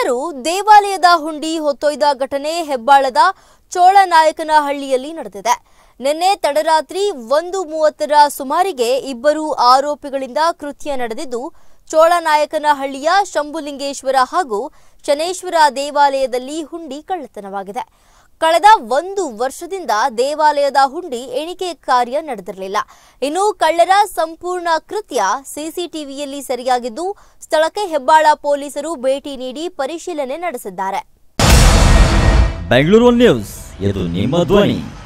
ಕಳ್ಳರು ದೇವಾಲಯದ ಹುಂಡಿ ಹೊತ್ತೊಯ್ದ ಘಟನೆ ಹೆಬ್ಬಾಳದ ಚೋಳನಾಯಕನಹಳ್ಳಿಯಲ್ಲಿ ನಡೆದಿದೆ ನಿನ್ನೆ ತಡರಾತ್ರಿ ಒಂದು ಮೂವತ್ತರ ಸುಮಾರಿಗೆ ಇಬ್ಬರು ಆರೋಪಿಗಳಿಂದ ಕೃತ್ಯ ನಡೆದಿದ್ದು ಚೋಳನಾಯಕನಹಳ್ಳಿಯ ಶಂಭುಲಿಂಗೇಶ್ವರ ಹಾಗೂ ಶನೇಶ್ವರ ದೇವಾಲಯದಲ್ಲಿ ಹುಂಡಿ ಕಳ್ಳತನವಾಗಿದೆ ಕಳೆದ ಒಂದು ವರ್ಷದಿಂದ ದೇವಾಲಯದ ಹುಂಡಿ ಎಣಿಕೆ ಕಾರ್ಯ ನಡೆದಿರಲಿಲ್ಲ ಇನ್ನು ಕಳ್ಳರ ಸಂಪೂರ್ಣ ಕೃತ್ಯ ಸಿಸಿಟಿವಿಯಲ್ಲಿ ಸೆರೆಯಾಗಿದ್ದು ಸ್ಥಳಕ್ಕೆ ಹೆಬ್ಬಾಳ ಪೊಲೀಸರು ಭೇಟಿ ನೀಡಿ ಪರಿಶೀಲನೆ ನಡೆಸಿದ್ದಾರೆ ಬೆಂಗಳೂರು ನ್ಯೂಸ್ ಇದು ನಿಮ್ಮ ಧ್ವನಿ